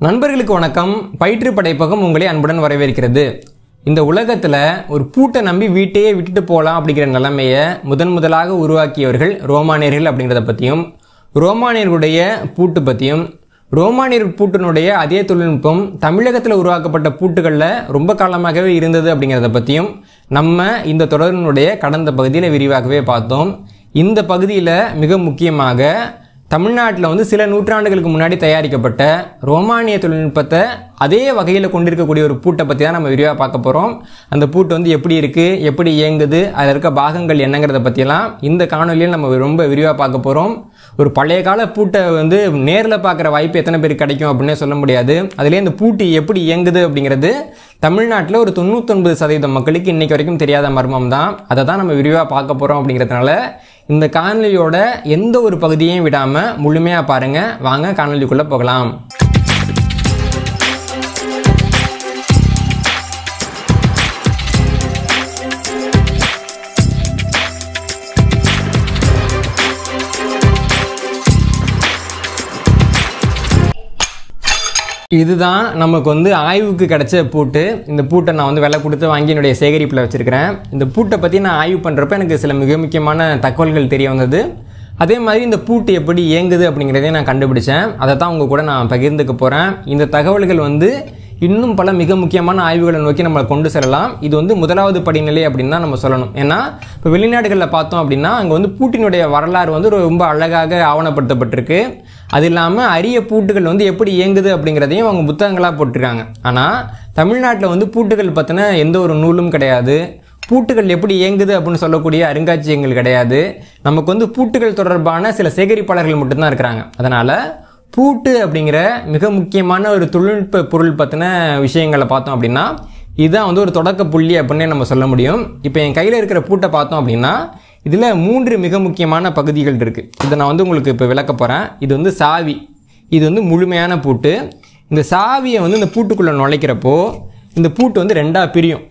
நண்பர்களுக்கு வணக்கம் பயிற்று படைப்பகம் உங்களை அன்புடன் வரவேற்கிறது இந்த உலகத்தில் ஒரு பூட்டை நம்பி வீட்டையே விட்டுட்டு போகலாம் அப்படிங்கிற நிலைமையை முதன் முதலாக உருவாக்கியவர்கள் ரோமானியர்கள் அப்படிங்கிறத பற்றியும் ரோமானியர்களுடைய பூட்டு பற்றியும் ரோமானியர் பூட்டினுடைய அதே தொழில்நுட்பம் தமிழகத்தில் உருவாக்கப்பட்ட பூட்டுகளில் ரொம்ப காலமாகவே இருந்தது அப்படிங்கிறத பற்றியும் நம்ம இந்த தொடரினுடைய கடந்த பகுதியில் விரிவாகவே பார்த்தோம் இந்த பகுதியில் மிக முக்கியமாக தமிழ்நாட்டில் வந்து சில நூற்றாண்டுகளுக்கு முன்னாடி தயாரிக்கப்பட்ட ரோமானிய தொழில்நுட்பத்தை அதே வகையில் கொண்டிருக்கக்கூடிய ஒரு பூட்டை பற்றி தான் நம்ம விரிவாக பார்க்க போகிறோம் அந்த பூட்டு வந்து எப்படி இருக்குது எப்படி இயங்குது அதில் இருக்க பாகங்கள் என்னங்கிறத பற்றியெல்லாம் இந்த காணொலியில் நம்ம ரொம்ப விரிவாக பார்க்க போகிறோம் ஒரு பழைய கால பூட்டை வந்து நேரில் பார்க்குற வாய்ப்பு எத்தனை பேருக்கு கிடைக்கும் அப்படின்னே சொல்ல முடியாது அதுலேயே இந்த பூட்டு எப்படி இயங்குது அப்படிங்கிறது தமிழ்நாட்டில் ஒரு தொண்ணூத்தொன்பது சதவீதம் மக்களுக்கு இன்னைக்கு வரைக்கும் தெரியாத மர்மம் தான் அதை தான் நம்ம விரிவாக பார்க்க போகிறோம் அப்படிங்கிறதுனால இந்த காணொலியோட எந்த ஒரு பகுதியையும் விடாமல் முழுமையாக பாருங்கள் வாங்க காணொலிக்குள்ளே போகலாம் இதுதான் நமக்கு வந்து ஆய்வுக்கு கிடைச்ச பூட்டு இந்த பூட்டை நான் வந்து விலை கொடுத்து வாங்கி என்னுடைய சேகரிப்பில் வச்சுருக்கிறேன் இந்த பூட்டை பற்றி நான் ஆய்வு பண்ணுறப்ப எனக்கு சில மிக முக்கியமான தகவல்கள் தெரிய வந்தது அதே மாதிரி இந்த பூட்டு எப்படி இயங்குது அப்படிங்கிறதையும் நான் கண்டுபிடிச்சேன் அதை தான் உங்கள் கூட நான் பகிர்ந்துக்க போகிறேன் இந்த தகவல்கள் வந்து இன்னும் பல மிக முக்கியமான ஆய்வுகளை நோக்கி நம்மளை கொண்டு செல்லலாம் இது வந்து முதலாவது படிநிலை அப்படின்னு தான் நம்ம சொல்லணும் ஏன்னா இப்போ வெளிநாடுகளில் பார்த்தோம் அப்படின்னா அங்கே வந்து பூட்டினுடைய வரலாறு வந்து ரொம்ப அழகாக ஆவணப்படுத்தப்பட்டிருக்கு அது இல்லாமல் அரிய பூட்டுகள் வந்து எப்படி இயங்குது அப்படிங்கிறதையும் அவங்க புத்தகங்களாக போட்டிருக்காங்க ஆனால் தமிழ்நாட்டில் வந்து பூட்டுகள் பற்றின எந்த ஒரு நூலும் கிடையாது பூட்டுகள் எப்படி இயங்குது அப்படின்னு சொல்லக்கூடிய அருங்காட்சியகங்கள் கிடையாது நமக்கு வந்து பூட்டுகள் தொடர்பான சில சேகரிப்பாளர்கள் மட்டும்தான் இருக்கிறாங்க அதனால் பூட்டு அப்படிங்கிற மிக முக்கியமான ஒரு தொழில்நுட்ப பொருள் பற்றின விஷயங்களை பார்த்தோம் அப்படின்னா இதுதான் வந்து ஒரு தொடக்க புள்ளி அப்படின்னே நம்ம சொல்ல முடியும் இப்போ என் கையில் இருக்கிற பூட்டை பார்த்தோம் அப்படின்னா இதில் மூன்று மிக முக்கியமான பகுதிகள் இருக்குது இதை நான் வந்து உங்களுக்கு இப்போ விளக்க போகிறேன் இது வந்து சாவி இது வந்து முழுமையான பூட்டு இந்த சாவியை வந்து இந்த பூட்டுக்குள்ளே நுழைக்கிறப்போ இந்த பூட்டு வந்து ரெண்டாக பிரியும்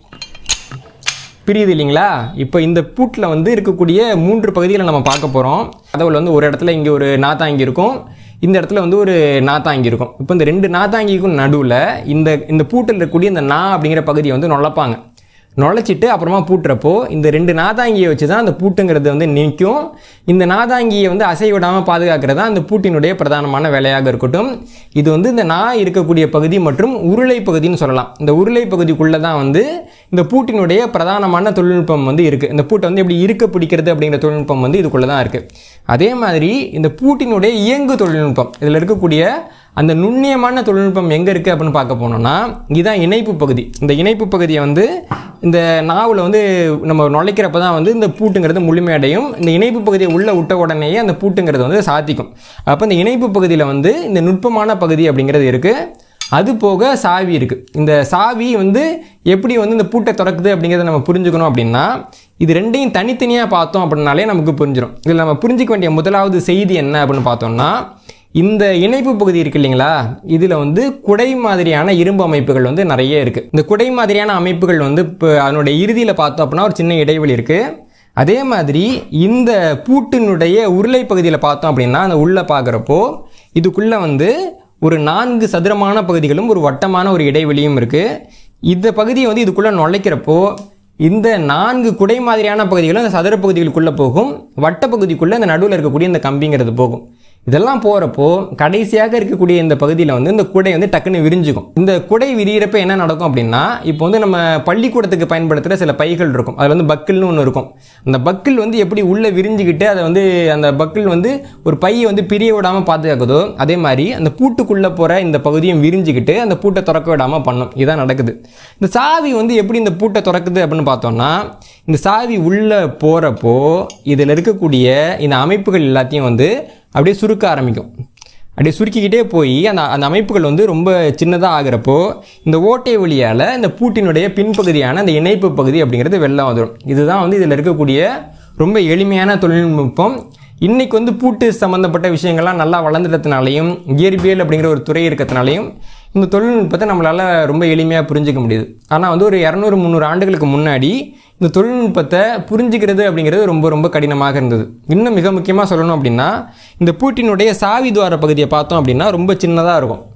பிரியுது இல்லைங்களா இப்போ இந்த பூட்டில் வந்து இருக்கக்கூடிய மூன்று பகுதிகளை நம்ம பார்க்க போகிறோம் கதவுல வந்து ஒரு இடத்துல இங்கே ஒரு நாத்தாங்கி இருக்கும் இந்த இடத்துல வந்து ஒரு நாத்தாங்கி இருக்கும் இப்போ இந்த ரெண்டு நாத்தாங்கிக்கும் நடுவில் இந்த இந்த பூட்டில் இருக்கக்கூடிய இந்த நா அப்படிங்கிற பகுதியை வந்து நுழைப்பாங்க நுழைச்சிட்டு அப்புறமா பூட்டுறப்போ இந்த ரெண்டு நாதாங்கியை வச்சு தான் அந்த பூட்டுங்கிறது வந்து நிற்கும் இந்த நாதாங்கியை வந்து அசை விடாமல் பாதுகாக்கிறது தான் அந்த பூட்டினுடைய பிரதானமான வேலையாக இருக்கட்டும் இது வந்து இந்த நா இருக்கக்கூடிய பகுதி மற்றும் உருளை பகுதின்னு சொல்லலாம் இந்த உருளை பகுதிக்குள்ளே தான் வந்து இந்த பூட்டினுடைய பிரதானமான தொழில்நுட்பம் வந்து இருக்குது இந்த பூட்டை வந்து எப்படி இருக்க பிடிக்கிறது அப்படிங்கிற தொழில்நுட்பம் வந்து இதுக்குள்ளே தான் இருக்குது அதே மாதிரி இந்த பூட்டினுடைய இயங்கு தொழில்நுட்பம் இதில் இருக்கக்கூடிய அந்த நுண்ணியமான தொழில்நுட்பம் எங்கே இருக்குது அப்படின்னு பார்க்க போனோம்னா இதுதான் இணைப்பு பகுதி இந்த இணைப்பு பகுதியை வந்து இந்த நாவில் வந்து நம்ம நுழைக்கிறப்ப தான் வந்து இந்த பூட்டுங்கிறது முழுமையடையும் இந்த இணைப்பு பகுதியை உள்ளே விட்ட உடனேயே அந்த பூட்டுங்கிறது வந்து சாத்திக்கும் அப்போ இந்த இணைப்பு பகுதியில் வந்து இந்த நுட்பமான பகுதி அப்படிங்கிறது இருக்குது அது போக சாவி இருக்குது இந்த சாவி வந்து எப்படி வந்து இந்த பூட்டை திறக்குது அப்படிங்கிறத நம்ம புரிஞ்சுக்கணும் அப்படின்னா இது ரெண்டையும் தனித்தனியாக பார்த்தோம் அப்படின்னாலே நமக்கு புரிஞ்சிடும் இதில் நம்ம புரிஞ்சிக்க வேண்டிய முதலாவது செய்தி என்ன அப்படின்னு பார்த்தோம்னா இந்த இணைப்பு பகுதி இருக்கு இல்லைங்களா இதில் வந்து குடை மாதிரியான இரும்பு அமைப்புகள் வந்து நிறைய இருக்குது இந்த குடை மாதிரியான அமைப்புகள் வந்து இப்போ அதனுடைய இறுதியில் பார்த்தோம் அப்படின்னா ஒரு சின்ன இடைவெளி இருக்குது அதே மாதிரி இந்த பூட்டினுடைய உருளை பகுதியில் பார்த்தோம் அப்படின்னா அந்த உள்ளே பார்க்குறப்போ இதுக்குள்ளே வந்து ஒரு நான்கு சதுரமான பகுதிகளும் ஒரு வட்டமான ஒரு இடைவெளியும் இருக்குது இந்த பகுதியை வந்து இதுக்குள்ளே நுழைக்கிறப்போ இந்த நான்கு குடை மாதிரியான பகுதிகளும் அந்த சதுர பகுதிகளுக்குள்ளே போகும் வட்ட பகுதிக்குள்ளே இந்த நடுவில் இருக்கக்கூடிய இந்த கம்பிங்கிறது போகும் இதெல்லாம் போகிறப்போ கடைசியாக இருக்கக்கூடிய இந்த பகுதியில் வந்து இந்த குடை வந்து டக்குன்னு விரிஞ்சுக்கும் இந்த குடை விரியிறப்ப என்ன நடக்கும் அப்படின்னா இப்போ வந்து நம்ம பள்ளிக்கூடத்துக்கு பயன்படுத்துகிற சில பைகள் இருக்கும் அதில் வந்து பக்கிள்னு ஒன்று இருக்கும் அந்த பக்கிள் வந்து எப்படி உள்ளே விரிஞ்சுக்கிட்டு அதை வந்து அந்த பக்கிள் வந்து ஒரு பையை வந்து பிரிய விடாமல் பாதுகாக்குதோ அதே மாதிரி அந்த பூட்டுக்குள்ளே போகிற இந்த பகுதியும் விரிஞ்சுக்கிட்டு அந்த பூட்டை திறக்க விடாமல் பண்ணும் இதான் நடக்குது இந்த சாவி வந்து எப்படி இந்த பூட்டை திறக்குது அப்படின்னு பார்த்தோம்னா இந்த சாவி உள்ளே போகிறப்போ இதில் இருக்கக்கூடிய இந்த அமைப்புகள் எல்லாத்தையும் வந்து அப்படியே சுருக்க ஆரம்பிக்கும் அப்படியே சுருக்கிக்கிட்டே போய் அந்த அந்த அமைப்புகள் வந்து ரொம்ப சின்னதாக ஆகிறப்போ இந்த ஓட்டை வழியால் இந்த பூட்டினுடைய பின்பகுதியான அந்த இணைப்பு பகுதி அப்படிங்கிறது வெள்ளம் வந்துடும் இதுதான் வந்து இதில் இருக்கக்கூடிய ரொம்ப எளிமையான தொழில்நுட்பம் இன்றைக்கி வந்து பூட்டு சம்மந்தப்பட்ட விஷயங்கள்லாம் நல்லா வளர்ந்துட்டதுனாலையும் இயற்பியல் அப்படிங்கிற ஒரு துறை இருக்கிறதுனாலையும் இந்த தொழில்நுட்பத்தை நம்மளால் ரொம்ப எளிமையாக புரிஞ்சிக்க முடியுது ஆனால் வந்து ஒரு இரநூறு முந்நூறு ஆண்டுகளுக்கு முன்னாடி இந்த தொழில்நுட்பத்தை புரிஞ்சுக்கிறது அப்படிங்கிறது ரொம்ப ரொம்ப கடினமாக இருந்தது இன்னும் மிக முக்கியமாக சொல்லணும் அப்படின்னா இந்த பூட்டினுடைய சாவி துவார பகுதியை பார்த்தோம் அப்படின்னா ரொம்ப சின்னதாக இருக்கும்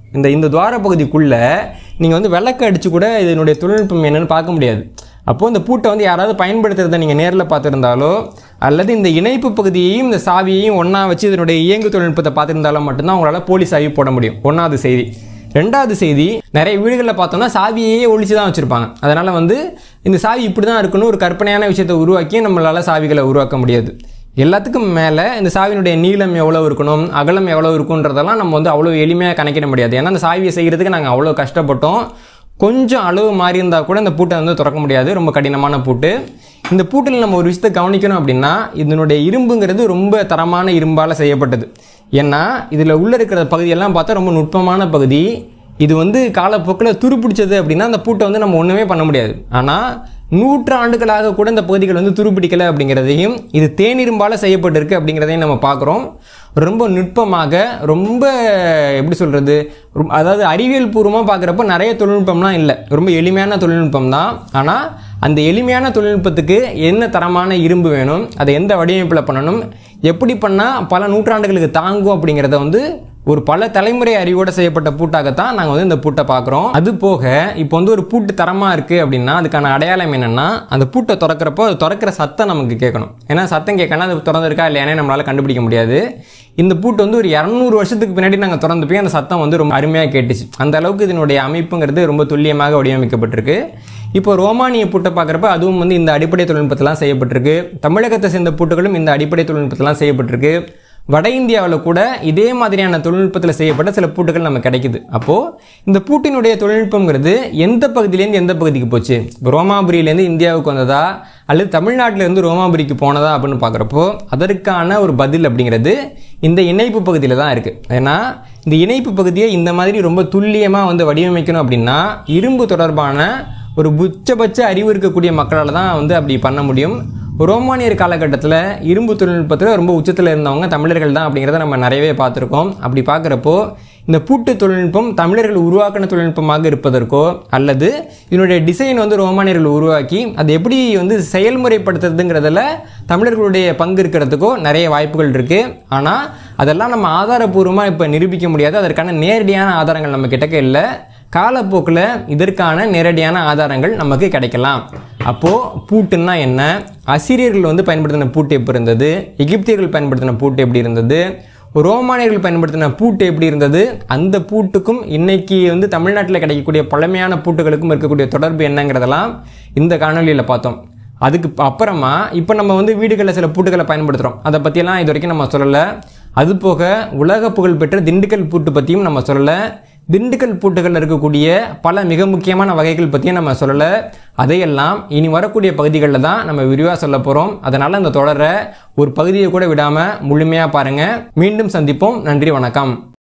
இந்த இந்த துவார பகுதிக்குள்ளே நீங்கள் வந்து விளக்கு அடித்து கூட இதனுடைய தொழில்நுட்பம் என்னன்னு பார்க்க முடியாது அப்போது இந்த பூட்டை வந்து யாராவது பயன்படுத்துறதை நீங்கள் நேரில் பார்த்துருந்தாலோ அல்லது இந்த இணைப்பு பகுதியையும் இந்த சாவியையும் ஒன்றா வச்சு இதனுடைய இயங்கு தொழில்நுட்பத்தை பார்த்துருந்தாலும் மட்டும்தான் உங்களால் போலி சாவி போட முடியும் ஒன்றாவது செய்தி ரெண்டாவது செய்தி நிறைய வீடுகளில் பார்த்தோம்னா சாவியையே ஒழிச்சு தான் வச்சுருப்பாங்க அதனால் வந்து இந்த சாவி இப்படி தான் இருக்குன்னு ஒரு கற்பனையான விஷயத்தை உருவாக்கி நம்மளால் சாவிகளை உருவாக்க முடியாது எல்லாத்துக்கும் மேலே இந்த சாவியினுடைய நீளம் எவ்வளோ இருக்கணும் அகலம் எவ்வளோ இருக்குன்றதெல்லாம் நம்ம வந்து அவ்வளோ எளிமையாக கணக்கிட முடியாது ஏன்னா அந்த சாவியை செய்கிறதுக்கு நாங்கள் அவ்வளோ கஷ்டப்பட்டோம் கொஞ்சம் அளவு மாறி இருந்தால் கூட இந்த பூட்டை வந்து திறக்க முடியாது ரொம்ப கடினமான பூட்டு இந்த பூட்டில் நம்ம ஒரு விஷயத்தை கவனிக்கணும் அப்படின்னா இதனுடைய இரும்புங்கிறது ரொம்ப தரமான இரும்பால் செய்யப்பட்டது ஏன்னா இதில் உள்ளே இருக்கிற பகுதியெல்லாம் பார்த்தா ரொம்ப நுட்பமான பகுதி இது வந்து காலப்போக்கில் துருப்பிடிச்சது அப்படின்னா அந்த பூட்டை வந்து நம்ம ஒன்றுமே பண்ண முடியாது ஆனால் நூற்றாண்டுகளாக கூட இந்த பகுதிகள் வந்து துருப்பிடிக்கலை அப்படிங்கிறதையும் இது தேனிரும்பால் செய்யப்பட்டிருக்கு அப்படிங்கிறதையும் நம்ம பார்க்குறோம் ரொம்ப நுட்பமாக ரொம்ப எப்படி சொல்கிறது அதாவது அறிவியல் பூர்வமாக பார்க்குறப்ப நிறைய தொழில்நுட்பம்லாம் இல்லை ரொம்ப எளிமையான தொழில்நுட்பம் தான் ஆனால் அந்த எளிமையான தொழில்நுட்பத்துக்கு என்ன தரமான இரும்பு வேணும் அதை எந்த வடிவமைப்பில் பண்ணணும் எப்படி பண்ணால் பல நூற்றாண்டுகளுக்கு தாங்கும் அப்படிங்கிறத வந்து ஒரு பல தலைமுறை அறிவோடு செய்யப்பட்ட பூட்டாகத்தான் நாங்கள் வந்து இந்த பூட்டை பார்க்குறோம் அது போக இப்போ வந்து ஒரு பூட்டு தரமாக இருக்குது அப்படின்னா அதுக்கான அடையாளம் என்னென்னா அந்த பூட்டை திறக்கிறப்போ அது திறக்கிற சத்தம் நமக்கு கேட்கணும் ஏன்னா சத்தம் கேட்கணும் அது திறந்திருக்கா இல்லையானே நம்மளால் கண்டுபிடிக்க முடியாது இந்த பூட்டு வந்து ஒரு இரநூறு வருஷத்துக்கு பின்னாடி நாங்கள் திறந்து போய் அந்த சத்தம் வந்து ரொம்ப அருமையாக கேட்டுச்சு அந்த அளவுக்கு இதனுடைய அமைப்புங்கிறது ரொம்ப துல்லியமாக வடிவமைக்கப்பட்டிருக்கு இப்போ ரோமானிய பூட்டை பார்க்குறப்ப அதுவும் வந்து இந்த அடிப்படை தொழில்நுட்பத்தெல்லாம் செய்யப்பட்டிருக்கு தமிழகத்தை சேர்ந்த பூட்டுகளும் இந்த அடிப்படை தொழில்நுட்பத்தெல்லாம் செய்யப்பட்டிருக்கு வட இந்தியாவில் கூட இதே மாதிரியான தொழில்நுட்பத்தில் செய்யப்பட்ட சில பூட்டுகள் நமக்கு கிடைக்குது அப்போது இந்த பூட்டினுடைய தொழில்நுட்பங்கிறது எந்த பகுதியிலேருந்து எந்த பகுதிக்கு போச்சு இப்போ ரோமாபுரியிலேருந்து இந்தியாவுக்கு வந்ததா அல்லது தமிழ்நாட்டிலேருந்து ரோமாபுரிக்கு போனதா அப்படின்னு பார்க்குறப்போ அதற்கான ஒரு பதில் அப்படிங்கிறது இந்த இணைப்பு பகுதியில் தான் இருக்குது ஏன்னா இந்த இணைப்பு பகுதியை இந்த மாதிரி ரொம்ப துல்லியமாக வந்து வடிவமைக்கணும் அப்படின்னா இரும்பு தொடர்பான ஒரு உச்சபட்ச அறிவு இருக்கக்கூடிய மக்களால் தான் வந்து அப்படி பண்ண முடியும் ரோமானியர் காலகட்டத்தில் இரும்பு தொழில்நுட்பத்தில் ரொம்ப உச்சத்தில் இருந்தவங்க தமிழர்கள் தான் அப்படிங்கிறத நம்ம நிறையவே பார்த்துருக்கோம் அப்படி பார்க்குறப்போ இந்த பூட்டு தொழில்நுட்பம் தமிழர்கள் உருவாக்கின தொழில்நுட்பமாக இருப்பதற்கோ அல்லது இதனுடைய டிசைன் வந்து ரோமானியர்கள் உருவாக்கி அதை எப்படி வந்து செயல்முறைப்படுத்துறதுங்கிறதுல தமிழர்களுடைய பங்கு இருக்கிறதுக்கோ நிறைய வாய்ப்புகள் இருக்குது ஆனால் அதெல்லாம் நம்ம ஆதாரபூர்வமாக இப்போ நிரூபிக்க முடியாது அதற்கான நேரடியான ஆதாரங்கள் நம்ம கிட்டக்க இல்லை காலப்போக்கில் இதற்கான நேரடியான ஆதாரங்கள் நமக்கு கிடைக்கலாம் அப்போது பூட்டுன்னா என்ன அசிரியர்கள் வந்து பயன்படுத்தின பூட்டு எப்படி இருந்தது எகிப்தியர்கள் பயன்படுத்தின பூட்டு எப்படி இருந்தது ரோமானியர்கள் பயன்படுத்தின பூட்டு எப்படி இருந்தது அந்த பூட்டுக்கும் இன்னைக்கு வந்து தமிழ்நாட்டில் கிடைக்கக்கூடிய பழமையான பூட்டுகளுக்கும் இருக்கக்கூடிய தொடர்பு என்னங்கிறதெல்லாம் இந்த காணொலியில் பார்த்தோம் அதுக்கு அப்புறமா இப்போ நம்ம வந்து வீடுகளில் சில பூட்டுகளை பயன்படுத்துகிறோம் அதை பற்றியெல்லாம் இது வரைக்கும் நம்ம சொல்லலை அது போக உலக புகழ்பெற்ற திண்டுக்கல் பூட்டு பற்றியும் நம்ம சொல்லலை திண்டுக்கல் பூட்டுகளில் இருக்கக்கூடிய பல மிக முக்கியமான வகைகள் பற்றியும் நம்ம சொல்லலை அதையெல்லாம் இனி வரக்கூடிய பகுதிகளில் தான் நம்ம விரிவாக சொல்ல போகிறோம் அதனால் அந்த தொடரை ஒரு பகுதியை கூட விடாமல் முழுமையாக பாருங்கள் மீண்டும் சந்திப்போம் நன்றி வணக்கம்